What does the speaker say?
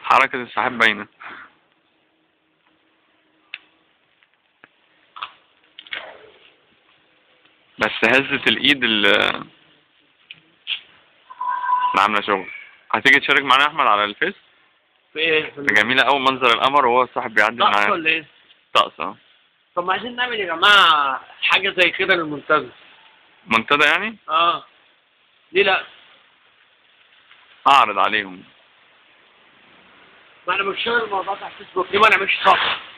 حركة السحاب باينة بس هزة الإيد اللي اللي عاملة شغل هتيجي تشارك معانا يا أحمد على الفيس في ايه في ده جميلة أوي منظر القمر وهو الصاحب بيعدي الطقس معاه ولا ايه طقس اه طب ما عايزين نعمل يا جماعه حاجه زي كده للمنتزه منتدى يعني اه ليه لا أعرض عليهم ما انا بشتغل الموضوع ده على الفيسبوك ليه ما نعملش صح